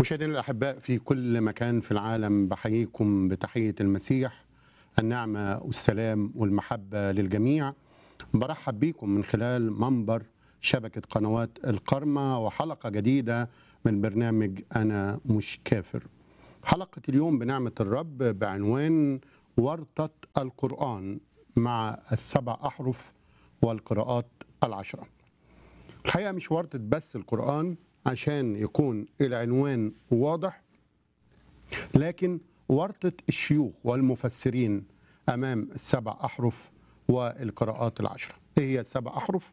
مشاهدينا الأحباء في كل مكان في العالم بحييكم بتحية المسيح النعمة والسلام والمحبة للجميع برحب بيكم من خلال منبر شبكة قنوات القرمة وحلقة جديدة من برنامج أنا مش كافر حلقة اليوم بنعمة الرب بعنوان ورطة القرآن مع السبع أحرف والقراءات العشرة الحقيقة مش ورطة بس القرآن عشان يكون العنوان واضح لكن ورطة الشيوخ والمفسرين أمام السبع أحرف والقراءات العشرة إيه هي السبع أحرف؟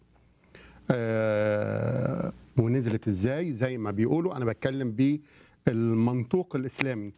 آه ونزلت إزاي زي ما بيقولوا أنا بتكلم بالمنطوق الإسلامي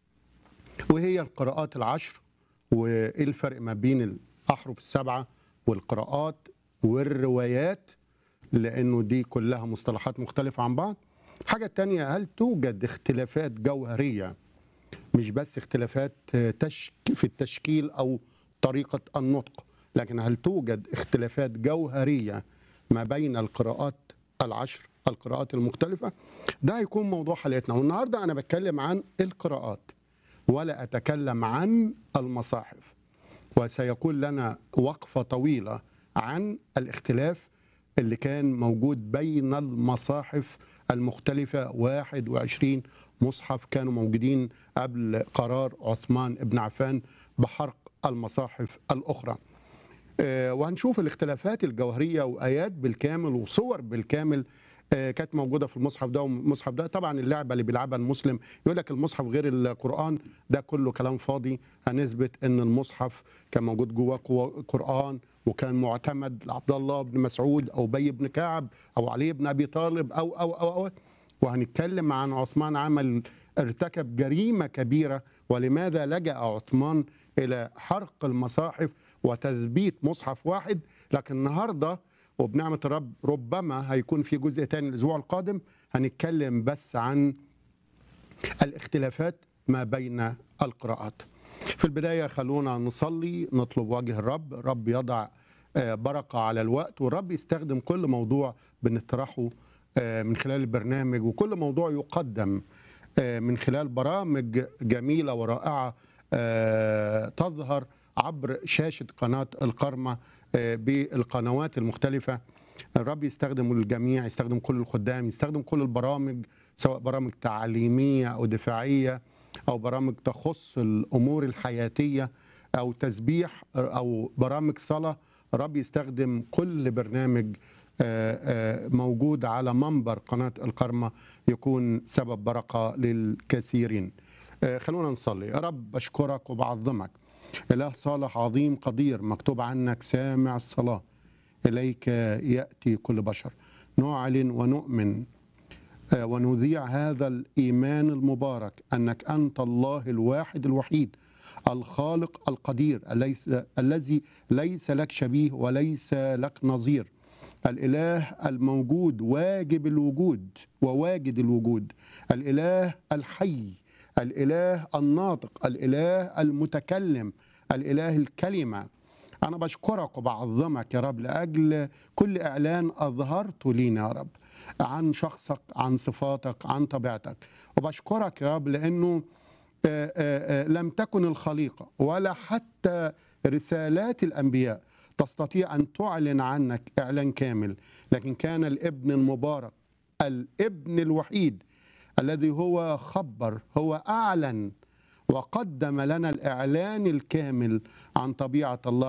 وهي القراءات العشر وإيه الفرق ما بين الأحرف السبعة والقراءات والروايات لأنه دي كلها مصطلحات مختلفة عن بعض الحاجة التانية هل توجد اختلافات جوهرية مش بس اختلافات تشك في التشكيل أو طريقة النطق لكن هل توجد اختلافات جوهرية ما بين القراءات العشر القراءات المختلفة ده هيكون موضوع حلقتنا والنهاردة أنا بتكلم عن القراءات ولا أتكلم عن المصاحف وسيكون لنا وقفة طويلة عن الاختلاف اللي كان موجود بين المصاحف المختلفة 21 مصحف كانوا موجودين قبل قرار عثمان بن عفان بحرق المصاحف الأخرى آه، وهنشوف الاختلافات الجوهرية وآيات بالكامل وصور بالكامل آه، كانت موجودة في المصحف ده والمصحف ده طبعا اللعبة اللي بيلعبها المسلم يقول لك المصحف غير القرآن ده كله كلام فاضي هنثبت ان المصحف كان موجود جواه قوة- قرآن وكان معتمد لعبد الله بن مسعود او بي بن كعب او علي بن ابي طالب او او او, أو وهنتكلم عن عثمان عمل ارتكب جريمة كبيرة ولماذا لجأ عثمان إلى حرق المصاحف وتثبيت مصحف واحد لكن النهاردة وبنعمة الرب ربما هيكون في جزء تاني الأسبوع القادم هنتكلم بس عن الاختلافات ما بين القراءات في البداية خلونا نصلي نطلب وجه الرب رب يضع آه، بركة على الوقت والرب يستخدم كل موضوع بنطرحه آه، من خلال البرنامج وكل موضوع يقدم آه، من خلال برامج جميلة ورائعة آه، تظهر عبر شاشة قناة القرمة آه، بالقنوات المختلفة الرب يستخدم الجميع يستخدم كل الخدام يستخدم كل البرامج سواء برامج تعليمية أو دفاعية أو برامج تخص الأمور الحياتية أو تسبيح أو برامج صلاة الرب يستخدم كل برنامج آه، آه، موجود على منبر قناة القرمة يكون سبب بركة للكثيرين آه، خلونا نصلي يا رب بشكرك وبعظمك إله صالح عظيم قدير مكتوب عنك سامع الصلاة إليك يأتي كل بشر نعلن ونؤمن آه، ونذيع هذا الإيمان المبارك أنك أنت الله الواحد الوحيد الخالق القدير اليس الذي ليس لك شبيه وليس لك نظير الإله الموجود واجب الوجود وواجد الوجود الإله الحي الإله الناطق الإله المتكلم الإله الكلمة أنا بشكرك وبعظمك يا رب لأجل كل إعلان أظهرته لينا يا رب عن شخصك عن صفاتك عن طبيعتك وبشكرك يا رب لأنه آه، آه، آه، لم تكن الخليقة ولا حتى رسالات الأنبياء تستطيع أن تعلن عنك إعلان كامل لكن كان الابن المبارك الابن الوحيد الذي هو خبر هو أعلن وقدم لنا الإعلان الكامل عن طبيعة الله